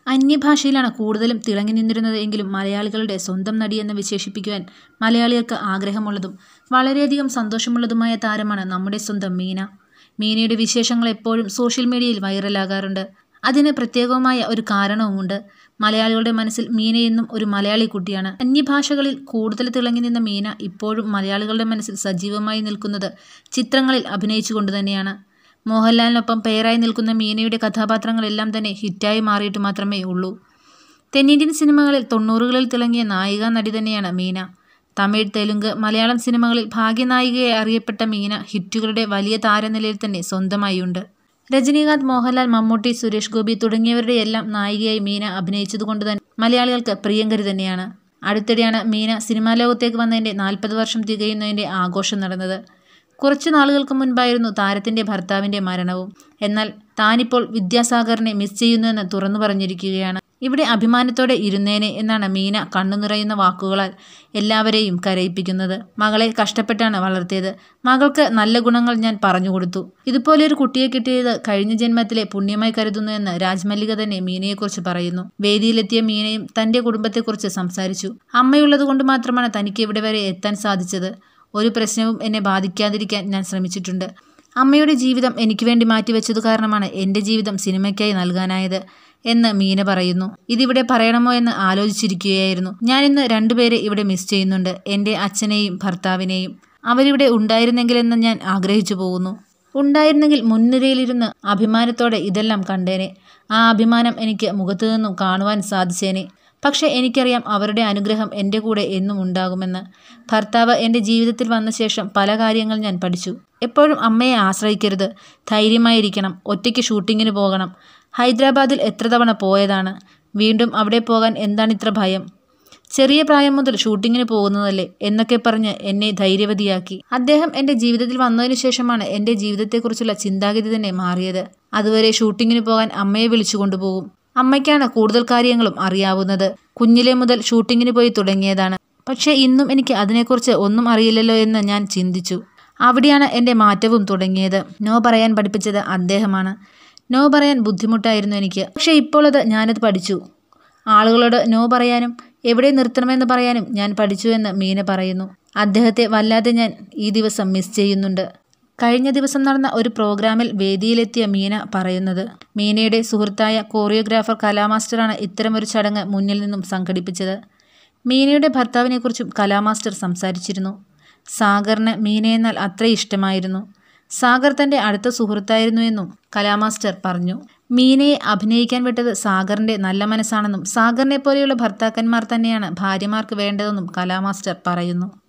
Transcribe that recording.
അന്യഭാഷയിലാണ് കൂടുതലും തിളങ്ങി നിന്നിരുന്നത് എങ്കിലും മലയാളികളുടെ സ്വന്തം നടിയെന്ന് വിശേഷിപ്പിക്കുവാൻ മലയാളികൾക്ക് ആഗ്രഹമുള്ളതും വളരെയധികം സന്തോഷമുള്ളതുമായ താരമാണ് നമ്മുടെ സ്വന്തം മീന മീനയുടെ വിശേഷങ്ങൾ എപ്പോഴും സോഷ്യൽ മീഡിയയിൽ വൈറലാകാറുണ്ട് അതിന് പ്രത്യേകമായ ഒരു കാരണവുമുണ്ട് മലയാളികളുടെ മനസ്സിൽ മീനയെന്നും ഒരു മലയാളി കുട്ടിയാണ് അന്യഭാഷകളിൽ കൂടുതൽ തിളങ്ങി നിന്ന മീന ഇപ്പോഴും മലയാളികളുടെ മനസ്സിൽ സജീവമായി നിൽക്കുന്നത് ചിത്രങ്ങളിൽ അഭിനയിച്ചുകൊണ്ട് തന്നെയാണ് മോഹൻലാലിനൊപ്പം പേരായി നിൽക്കുന്ന മീനയുടെ കഥാപാത്രങ്ങളെല്ലാം തന്നെ ഹിറ്റായി മാറിയിട്ട് മാത്രമേ ഉള്ളൂ തെന്നിന്ത്യൻ സിനിമകളിൽ തൊണ്ണൂറുകളിൽ തിളങ്ങിയ നായിക നടി തന്നെയാണ് മീന തമിഴ് തെലുങ്ക് മലയാളം സിനിമകളിൽ ഭാഗ്യനായികയെ അറിയപ്പെട്ട മീന ഹിറ്റുകളുടെ വലിയ താരനിലയിൽ തന്നെ സ്വന്തമായുണ്ട് രജനീകാന്ത് മോഹൻലാൽ മമ്മൂട്ടി സുരേഷ് ഗോപി തുടങ്ങിയവരുടെ എല്ലാം നായികയായി മീന അഭിനയിച്ചതുകൊണ്ട് തന്നെ മലയാളികൾക്ക് പ്രിയങ്കരി തന്നെയാണ് അടുത്തിടെയാണ് മീന സിനിമാ ലോകത്തേക്ക് വന്നതിൻ്റെ നാൽപ്പത് വർഷം തികയുന്നതിൻ്റെ ആഘോഷം നടന്നത് കുറച്ചു നാളുകൾക്ക് മുൻപായിരുന്നു താരത്തിൻ്റെ ഭർത്താവിൻ്റെ മരണവും എന്നാൽ താനിപ്പോൾ വിദ്യാസാഗറിനെ മിസ് ചെയ്യുന്നുവെന്ന് തുറന്നു പറഞ്ഞിരിക്കുകയാണ് ഇവിടെ അഭിമാനത്തോടെ ഇരുന്നേനെ എന്നാണ് മീന കണ്ണു നിറയുന്ന വാക്കുകളാൽ എല്ലാവരെയും കരയിപ്പിക്കുന്നത് മകളെ കഷ്ടപ്പെട്ടാണ് വളർത്തിയത് മകൾക്ക് നല്ല ഗുണങ്ങൾ ഞാൻ പറഞ്ഞു കൊടുത്തു ഇതുപോലെ ഒരു കുട്ടിയെ കിട്ടിയത് കഴിഞ്ഞ ജന്മത്തിലെ പുണ്യമായി കരുതുന്നു എന്ന് രാജ്മല്ലിക തന്നെ മീനയെക്കുറിച്ച് പറയുന്നു വേദിയിലെത്തിയ മീനയും തന്റെ കുടുംബത്തെക്കുറിച്ച് സംസാരിച്ചു അമ്മയുള്ളത് കൊണ്ട് മാത്രമാണ് തനിക്ക് ഇവിടെ വരെ എത്താൻ സാധിച്ചത് ഒരു പ്രശ്നവും എന്നെ ബാധിക്കാതിരിക്കാൻ ഞാൻ ശ്രമിച്ചിട്ടുണ്ട് അമ്മയുടെ ജീവിതം എനിക്ക് വേണ്ടി മാറ്റിവെച്ചതു കാരണമാണ് എൻ്റെ ജീവിതം സിനിമയ്ക്കായി നൽകാനായത് എന്ന് മീന പറയുന്നു ഇതിവിടെ പറയണമോ എന്ന് ആലോചിച്ചിരിക്കുകയായിരുന്നു ഞാൻ ഇന്ന് രണ്ടുപേരെ ഇവിടെ മിസ് ചെയ്യുന്നുണ്ട് എൻ്റെ അച്ഛനെയും ഭർത്താവിനെയും അവരിവിടെ ഉണ്ടായിരുന്നെങ്കിലെന്ന് ഞാൻ ആഗ്രഹിച്ചു പോകുന്നു ഉണ്ടായിരുന്നെങ്കിൽ മുൻനിരയിലിരുന്ന് അഭിമാനത്തോടെ ഇതെല്ലാം കണ്ടേനെ ആ അഭിമാനം എനിക്ക് മുഖത്തു നിന്നും കാണുവാൻ സാധിച്ചേനെ പക്ഷേ എനിക്കറിയാം അവരുടെ അനുഗ്രഹം എൻ്റെ കൂടെ എന്നും ഉണ്ടാകുമെന്ന് ഭർത്താവ് എൻ്റെ ജീവിതത്തിൽ വന്ന ശേഷം പല കാര്യങ്ങൾ ഞാൻ പഠിച്ചു എപ്പോഴും അമ്മയെ ആശ്രയിക്കരുത് ധൈര്യമായിരിക്കണം ഒറ്റയ്ക്ക് ഷൂട്ടിങ്ങിന് പോകണം ഹൈദരാബാദിൽ എത്ര തവണ പോയതാണ് വീണ്ടും അവിടെ പോകാൻ എന്താണിത്ര ഭയം ചെറിയ പ്രായം മുതൽ ഷൂട്ടിങ്ങിന് പോകുന്നതല്ലേ എന്നൊക്കെ പറഞ്ഞ് എന്നെ ധൈര്യവതിയാക്കി അദ്ദേഹം എൻ്റെ ജീവിതത്തിൽ വന്നതിന് ശേഷമാണ് എൻ്റെ ജീവിതത്തെക്കുറിച്ചുള്ള ചിന്താഗതി തന്നെ മാറിയത് അതുവരെ ഷൂട്ടിങ്ങിന് പോകാൻ അമ്മയെ വിളിച്ചു കൊണ്ടുപോകും അമ്മയ്ക്കാണ് കൂടുതൽ കാര്യങ്ങളും അറിയാവുന്നത് കുഞ്ഞിലെ മുതൽ ഷൂട്ടിങ്ങിന് പോയി തുടങ്ങിയതാണ് പക്ഷേ ഇന്നും എനിക്ക് അതിനെക്കുറിച്ച് ഒന്നും അറിയില്ലല്ലോ എന്ന് ഞാൻ ചിന്തിച്ചു അവിടെയാണ് എൻ്റെ മാറ്റവും തുടങ്ങിയത് നോ പറയാൻ പഠിപ്പിച്ചത് അദ്ദേഹമാണ് നോ പറയാൻ ബുദ്ധിമുട്ടായിരുന്നു എനിക്ക് പക്ഷേ ഇപ്പോൾ അത് ഞാനത് പഠിച്ചു ആളുകളോട് നോ പറയാനും എവിടെ നിർത്തണമെന്ന് പറയാനും ഞാൻ പഠിച്ചു എന്ന് മീന പറയുന്നു അദ്ദേഹത്തെ വല്ലാതെ ഞാൻ ഈ ദിവസം മിസ് ചെയ്യുന്നുണ്ട് കഴിഞ്ഞ ദിവസം നടന്ന ഒരു പ്രോഗ്രാമിൽ വേദിയിലെത്തിയ മീന പറയുന്നത് മീനയുടെ സുഹൃത്തായ കോറിയോഗ്രാഫർ കലാമാസ്റ്ററാണ് ഇത്തരമൊരു ചടങ്ങ് മുന്നിൽ നിന്നും സംഘടിപ്പിച്ചത് മീനയുടെ ഭർത്താവിനെക്കുറിച്ചും കലാമാസ്റ്റർ സംസാരിച്ചിരുന്നു സാഗറിന് മീനയെന്നാൽ അത്ര ഇഷ്ടമായിരുന്നു സാഗർ തൻ്റെ അടുത്ത സുഹൃത്തായിരുന്നു എന്നും കലാമാസ്റ്റർ പറഞ്ഞു മീനയെ അഭിനയിക്കാൻ വിട്ടത് സാഗറിൻ്റെ നല്ല മനസ്സാണെന്നും സാഗറിനെ പോലെയുള്ള ഭർത്താക്കന്മാർ തന്നെയാണ് ഭാര്യമാർക്ക് വേണ്ടതെന്നും കലാമാസ്റ്റർ പറയുന്നു